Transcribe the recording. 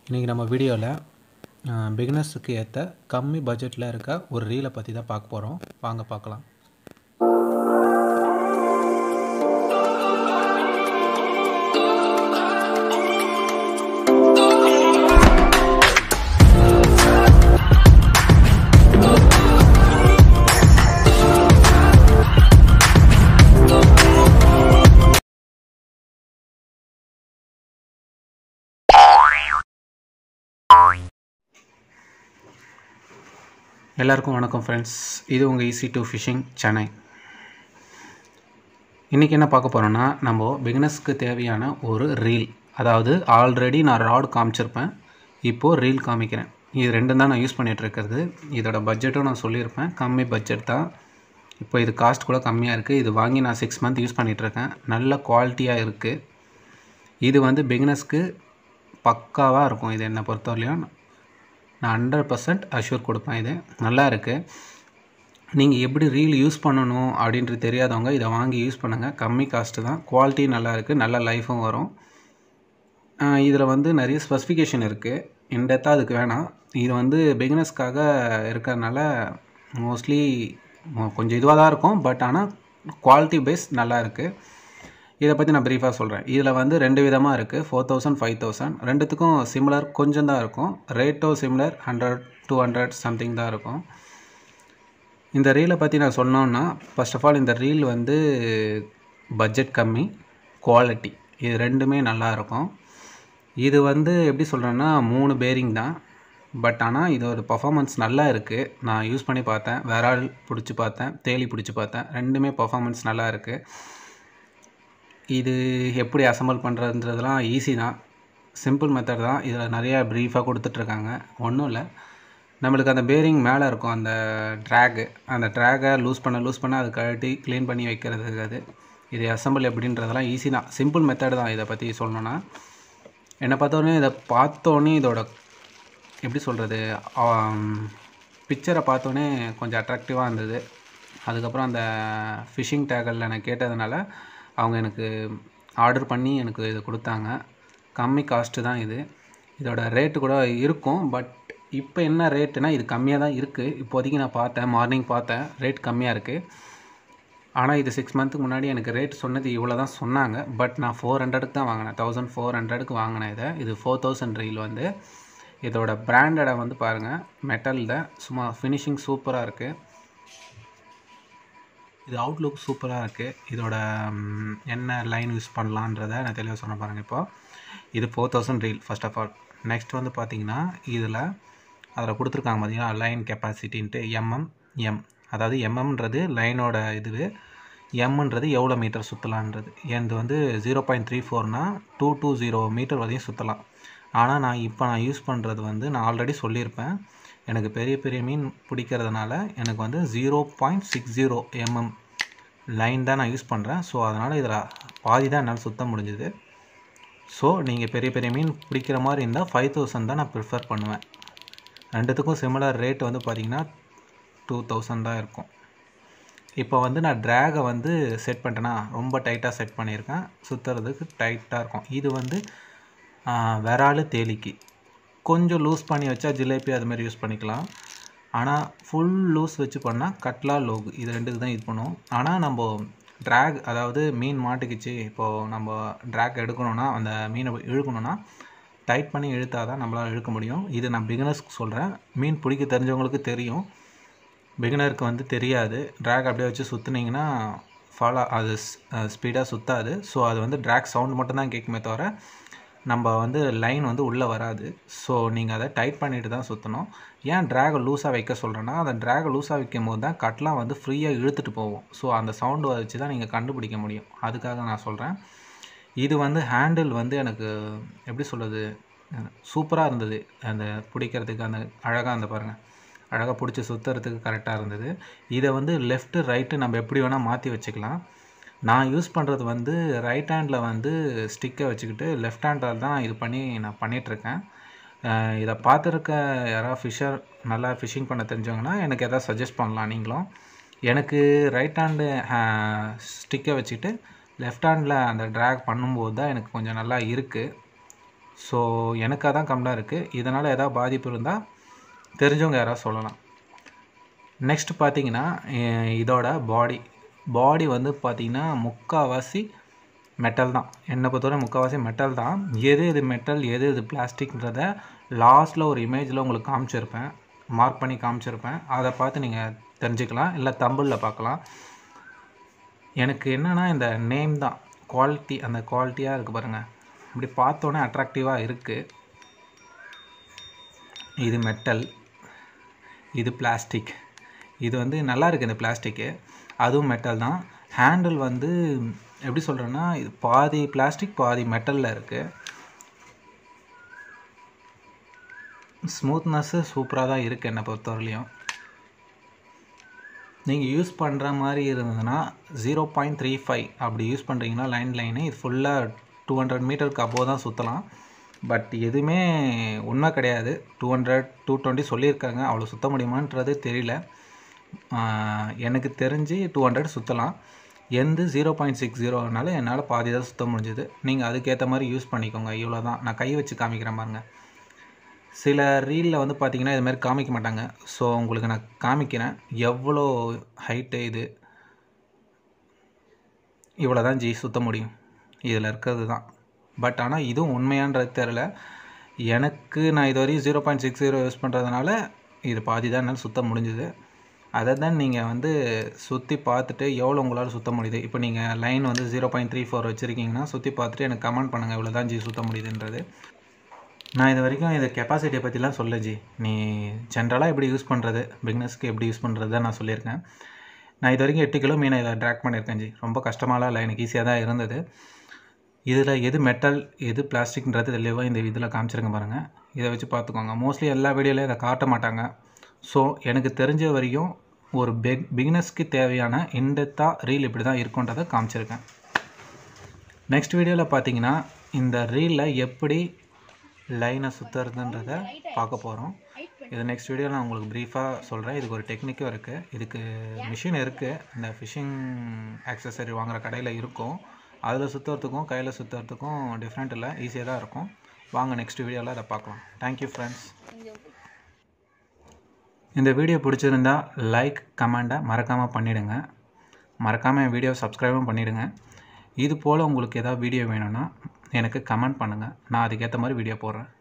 இன்றைக்கி நம்ம வீடியோவில் பிகினர்ஸுக்கு ஏற்ற கம்மி பட்ஜெட்டில் இருக்க ஒரு ரீலை பற்றி தான் பார்க்க போகிறோம் வாங்க பார்க்கலாம் எல்லாருக்கும் வணக்கம் ஃப்ரெண்ட்ஸ் இது உங்கள் ஈஸி டு ஃபிஷிங் சென்னை இன்றைக்கி என்ன பார்க்க போகிறோன்னா நம்ம பிகினர்ஸ்க்கு தேவையான ஒரு ரீல் அதாவது ஆல்ரெடி நான் ராட் காமிச்சிருப்பேன் இப்போது ரீல் காமிக்கிறேன் இது ரெண்டும் தான் நான் யூஸ் பண்ணிகிட்டு இருக்கிறது இதோட பட்ஜெட்டும் நான் சொல்லியிருப்பேன் கம்மி பட்ஜெட் தான் இப்போ இது காஸ்ட் கூட கம்மியாக இருக்குது இது வாங்கி நான் சிக்ஸ் மந்த் யூஸ் பண்ணிகிட்ருக்கேன் நல்ல குவாலிட்டியாக இருக்குது இது வந்து பிகினர்ஸ்க்கு பக்காவாக இருக்கும் இது என்னை பொறுத்தவரையிலும் நான் ஹண்ட்ரட் பர்சன்ட் அஷ்யூர் கொடுப்பேன் இது நல்லா இருக்குது நீங்கள் எப்படி ரீல் யூஸ் பண்ணணும் அப்படின்ட்டு தெரியாதவங்க இதை வாங்கி யூஸ் பண்ணுங்கள் கம்மி காஸ்ட்டு தான் குவாலிட்டி நல்லா இருக்குது நல்ல லைஃபும் வரும் இதில் வந்து நிறைய ஸ்பெசிஃபிகேஷன் இருக்குது இன்டெத்தாக அதுக்கு வேணாம் இது வந்து பிகினர்ஸ்க்காக இருக்கிறதுனால மோஸ்ட்லி கொஞ்சம் இதுவாக தான் இருக்கும் பட் ஆனால் குவாலிட்டி பேஸ் நல்லா இருக்குது இதை பற்றி நான் ப்ரீஃபாக சொல்கிறேன் இதில் வந்து ரெண்டு விதமாக இருக்குது ஃபோர் தௌசண்ட் ஃபைவ் தௌசண்ட் ரெண்டுத்துக்கும் சிமிலர் கொஞ்சம் தான் இருக்கும் ரேட்டோ similar hundred two hundred something தான் இருக்கும் இந்த ரீலை பற்றி நான் சொன்னோன்னா ஃபர்ஸ்ட் ஆஃப் ஆல் இந்த ரீல் வந்து பட்ஜெட் கம்மி குவாலிட்டி இது ரெண்டுமே நல்லா இருக்கும் இது வந்து எப்படி சொல்கிறேன்னா மூணு பேரிங் தான் பட் ஆனால் இது ஒரு பர்ஃபாமன்ஸ் நல்லா இருக்குது நான் யூஸ் பண்ணி பார்த்தேன் வேற ஆள் பிடிச்சி பார்த்தேன் தேலி பிடிச்சி பார்த்தேன் ரெண்டுமே பர்ஃபாமன்ஸ் நல்லா இருக்குது இது எப்படி அசம்பிள் பண்ணுறதுன்றதுலாம் ஈஸி தான் சிம்பிள் மெத்தட் தான் இதில் நிறையா ப்ரீஃபாக கொடுத்துட்ருக்காங்க ஒன்றும் இல்லை நம்மளுக்கு அந்த பேரிங் மேலே இருக்கும் அந்த ட்ராகு அந்த ட்ராகை லூஸ் பண்ண லூஸ் பண்ண அது கழட்டி க்ளீன் பண்ணி வைக்கிறதுக்கு அது இது அசம்பிள் எப்படின்றதெல்லாம் ஈஸி தான் சிம்பிள் மெத்தட் தான் இதை பற்றி சொல்லணுன்னா என்னை பார்த்தோன்னே இதை பார்த்தோன்னே இதோட எப்படி சொல்கிறது பிக்சரை பார்த்தோன்னே கொஞ்சம் அட்ராக்டிவாக இருந்தது அதுக்கப்புறம் அந்த ஃபிஷிங் டேகலில் நான் கேட்டதுனால அவங்க எனக்கு ஆர்டர் பண்ணி எனக்கு இது கொடுத்தாங்க கம்மி காஸ்ட்டு தான் இது இதோட ரேட்டு கூட இருக்கும் பட் இப்போ என்ன ரேட்டுனா இது கம்மியாக தான் இருக்குது இப்போதைக்கு நான் பார்த்தேன் மார்னிங் பார்த்தேன் ரேட் கம்மியாக இருக்குது ஆனால் இது சிக்ஸ் மந்த்துக்கு முன்னாடி எனக்கு ரேட் சொன்னது இவ்வளோ தான் சொன்னாங்க பட் நான் ஃபோர் ஹண்ட்ரடுக்கு தான் வாங்கினேன் தௌசண்ட் ஃபோர் ஹண்ட்ரடுக்கு வாங்கினேன் இதை இது ஃபோர் தௌசண்ட் ரீல் வந்து இதோட பிராண்டடை வந்து பாருங்கள் மெட்டலில் சும்மா ஃபினிஷிங் சூப்பராக இருக்குது இது அவுட்லுக் சூப்பராக இருக்குது இதோட என்ன லைன் யூஸ் பண்ணலான்றதை நான் தெளிவாக சொன்ன பாருங்கள் இப்போது இது four thousand reel first of all next வந்து பார்த்திங்கன்னா இதில் அதில் கொடுத்துருக்காங்க பார்த்தீங்கன்னா லைன் கெப்பாசிட்டின்ட்டு எம்எம் எம் அதாவது எம்எம்ன்றது லைனோட இது எம்ன்றது எவ்வளோ மீட்டர் சுற்றலான்றது எனது வந்து ஜீரோ பாயிண்ட் த்ரீ ஃபோர்னால் டூ டூ ஜீரோ மீட்டர் வரையும் சுற்றலாம் ஆனால் நான் இப்போ நான் யூஸ் பண்ணுறது வந்து நான் ஆல்ரெடி சொல்லியிருப்பேன் எனக்கு பெரிய பெரிய மீன் பிடிக்கிறதுனால எனக்கு வந்து zero point six zero mm line தான் நான் யூஸ் பண்ணுறேன் ஸோ அதனால் இதில் பாதி தான் என்னால் சுத்த முடிஞ்சுது ஸோ நீங்கள் பெரிய பெரிய மீன் பிடிக்கிற மாதிரி இருந்தால் ஃபைவ் தௌசண்ட் தான் நான் ப்ரிஃபர் பண்ணுவேன் ரெண்டுத்துக்கும் சிமிலர் ரேட் வந்து பார்த்திங்கன்னா டூ தௌசண்ட் தான் இருக்கும் இப்போ வந்து நான் ட்ராகை வந்து செட் பண்ணிட்டேன்னா ரொம்ப டைட்டாக செட் பண்ணியிருக்கேன் சுற்றுறதுக்கு டைட்டாக இருக்கும் இது வந்து விரால் தேலிக்கு கொஞ்சம் லூஸ் பண்ணி வச்சா ஜிலேபி அது மாதிரி யூஸ் பண்ணிக்கலாம் ஆனால் ஃபுல் லூஸ் வச்சு பண்ணால் கட்லா லோகு இது ரெண்டுக்கு தான் இது பண்ணுவோம் ஆனால் நம்ம ட்ராக் அதாவது மீன் மாட்டுக்குச்சு இப்போது நம்ம ட்ராக் எடுக்கணுன்னா அந்த மீனை இழுக்கணுன்னா டைட் பண்ணி இழுத்தா தான் நம்மளால் இழுக்க முடியும் இது நான் பிகினர்ஸ்க்கு சொல்கிறேன் மீன் பிடிக்க தெரிஞ்சவங்களுக்கு தெரியும் பிகினருக்கு வந்து தெரியாது ட்ராக் அப்படியே வச்சு சுற்றுனீங்கன்னா ஃபாலோ அது ஸ்பீடாக சுற்றாது ஸோ அது வந்து ட்ராக் சவுண்ட் மட்டும்தான் கேட்குமே தவிர நம்ம வந்து லைன் வந்து உள்ளே வராது ஸோ நீங்கள் அதை டைட் பண்ணிட்டு தான் சுற்றணும் ஏன் ட்ராகை லூஸாக வைக்க சொல்கிறேன்னா அந்த ட்ராகை லூஸாக வைக்கும் போது தான் கட்லாம் வந்து ஃப்ரீயாக இழுத்துட்டு போகும் ஸோ அந்த சவுண்டு வச்சு தான் நீங்கள் கண்டுபிடிக்க முடியும் அதுக்காக நான் சொல்கிறேன் இது வந்து ஹேண்டில் வந்து எனக்கு எப்படி சொல்கிறது சூப்பராக இருந்தது அந்த பிடிக்கிறதுக்கு அந்த அழகாக அந்த பாருங்கள் அழகாக பிடிச்சி சுற்றுறதுக்கு கரெக்டாக இருந்தது இதை வந்து லெஃப்ட்டு ரைட்டு நம்ம எப்படி வேணால் மாற்றி வச்சுக்கலாம் நான் யூஸ் பண்ணுறது வந்து ரைட் ஹேண்டில் வந்து ஸ்டிக்கை வச்சுக்கிட்டு லெஃப்ட் ஹேண்டில் தான் இது பண்ணி நான் பண்ணிகிட்ருக்கேன் இதை பார்த்துருக்க யாராவது ஃபிஷர் நல்லா ஃபிஷிங் பண்ண தெரிஞ்சவங்கன்னா எனக்கு எதாவது சஜஸ்ட் பண்ணலாம் நீங்களும் எனக்கு ரைட் ஹேண்டு ஸ்டிக்கை வச்சுக்கிட்டு லெஃப்ட் ஹேண்டில் அந்த ட்ராக் பண்ணும்போது தான் எனக்கு கொஞ்சம் நல்லா இருக்குது ஸோ எனக்கு அதான் கம்மியாக இருக்குது இதனால் ஏதாவது பாதிப்பு இருந்தால் தெரிஞ்சவங்க யாராவது சொல்லலாம் நெக்ஸ்ட் பார்த்தீங்கன்னா அஹ் இதோட பாடி பாடி வந்து பார்த்தீங்கன்னா முக்கால்வாசி மெட்டல் தான் என்னை பொறுத்தவரை முக்கால்வாசி மெட்டல் தான் எது எது மெட்டல் எது எது பிளாஸ்டிக்ன்றத லாஸ்ட்டில் ஒரு இமேஜில் உங்களுக்கு காமிச்சிருப்பேன் மார்க் பண்ணி காமிச்சிருப்பேன் அதை பார்த்து நீங்கள் தெரிஞ்சுக்கலாம் இல்லை தம்பிளில் பார்க்கலாம் எனக்கு என்னென்னா இந்த நேம் தான் குவாலிட்டி அந்த குவாலிட்டியாக இருக்குது பாருங்கள் இப்படி பார்த்தோன்னே அட்ராக்டிவாக இருக்குது இது மெட்டல் இது பிளாஸ்டிக் இது வந்து நல்லா இருக்குது இந்த பிளாஸ்டிக்கு அதுவும் மெட்டல் தான் ஹேண்டில் வந்து எப்படி சொல்கிறேன்னா இது பாதி பிளாஸ்டிக் பாதி மெட்டலில் இருக்குது ஸ்மூத்னஸ்ஸு சூப்பராக தான் இருக்குது என்னை பொறுத்தவரையிலையும் நீங்கள் யூஸ் பண்ணுற மாதிரி இருந்ததுன்னா ஜீரோ பாயிண்ட் த்ரீ ஃபைவ் அப்படி யூஸ் பண்ணுறீங்கன்னா லைன் லைனு இது ஃபுல்லாக டூ ஹண்ட்ரட் மீட்டருக்கு அபோவ் தான் சுற்றலாம் பட் எதுவுமே உண்மை கிடையாது டூ ஹண்ட்ரட் டூ டுவெண்ட்டி சொல்லியிருக்காங்க அவ்வளோ சுற்ற முடியுமான்றது தெரியல ஆஹ் எனக்கு தெரிஞ்சு டூ ஹண்ட்ரட் சுற்றலாம் எந்த ஜீரோ பாயிண்ட் சிக்ஸ் ஜீரோனால என்னால் பாதி தான் சுற்ற முடிஞ்சுது நீங்கள் அதுக்கேற்ற மாதிரி யூஸ் பண்ணிக்கோங்க இவ்வளோ தான் நான் கை வச்சு காமிக்கிறேன் பாருங்க சில ரீலில் வந்து பார்த்தீங்கன்னா இது மாதிரி காமிக்க மாட்டாங்க ஸோ உங்களுக்கு நான் காமிக்கிறேன் எவ்வளோ ஹைட்டு இது இவ்வளோ தான் ஜி சுற்ற முடியும் இதில் இருக்கிறது தான் பட் ஆனால் இதுவும் உண்மையான்றது தெரில எனக்கு நான் இது வரையும் zero point six zero use பண்ணுறதுனால இது பாதி தான் என்னால் சுற்ற முடிஞ்சுது அதை தான் நீங்கள் வந்து சுற்றி பார்த்துட்டு எவ்வளோ உங்களால் சுற்ற முடியுது இப்போ நீங்கள் லைன் வந்து ஜீரோ பாயிண்ட் த்ரீ ஃபோர் வச்சுருக்கீங்கன்னா சுற்றி பார்த்துட்டு எனக்கு கமெண்ட் பண்ணுங்கள் இவ்வளோ தான் ஜி சுற்ற முடியுதுன்றது நான் இது வரைக்கும் இது கெப்பாசிட்டியை பற்றிலாம் சொல்ல ஜி நீ ஜென்ரலாக எப்படி யூஸ் பண்ணுறது பிக்னஸ்க்கு எப்படி யூஸ் பண்ணுறது தான் நான் சொல்லியிருக்கேன் நான் இது வரைக்கும் எட்டு கிலோ மீனை இதை ட்ராக் பண்ணியிருக்கேன் ஜி ரொம்ப கஷ்டமாலாம் இல்லை எனக்கு ஈஸியாக தான் இருந்தது இதில் எது மெட்டல் எது பிளாஸ்டிக்ன்றது தெளிவாக இந்த இதில் காமிச்சிருங்க பாருங்கள் இதை வச்சு பார்த்துக்கோங்க மோஸ்ட்லி எல்லா வீடியோலையும் இதை காட்ட மாட்டாங்க ஸோ எனக்கு தெரிஞ்ச வரையும் ஒரு பெக் பிகினஸ்க்கு தேவையான இன்டெத்தாக ரீல் இப்படி தான் இருக்குன்றதை காமிச்சிருக்கேன் நெக்ஸ்ட் வீடியோவில் பார்த்தீங்கன்னா இந்த ரீலில் எப்படி லைனை சுற்றுறதுன்றதை பார்க்க போகிறோம் இது நெக்ஸ்ட் வீடியோவில் நான் உங்களுக்கு ப்ரீஃபாக சொல்கிறேன் இதுக்கு ஒரு டெக்னிக்கும் இருக்குது இதுக்கு மிஷின் இருக்குது இந்த ஃபிஷிங் ஆக்சசரி வாங்குற கடையில் இருக்கும் அதில் சுற்றுறதுக்கும் கையில் சுற்றுறதுக்கும் டிஃப்ரெண்ட் இல்லை ஈஸியாக தான் இருக்கும் வாங்க நெக்ஸ்ட் வீடியோவில் அதை பார்க்கலாம் தேங்க்யூ ஃப்ரெண்ட்ஸ் இந்த வீடியோ பிடிச்சிருந்தா லைக் கமெண்ட்டை மறக்காமல் பண்ணிவிடுங்க மறக்காமல் என் வீடியோ சப்ஸ்கிரைபும் பண்ணிவிடுங்க இது போல் உங்களுக்கு ஏதாவது வீடியோ வேணும்னா எனக்கு கமெண்ட் பண்ணுங்கள் நான் அதுக்கேற்ற மாதிரி வீடியோ போடுறேன்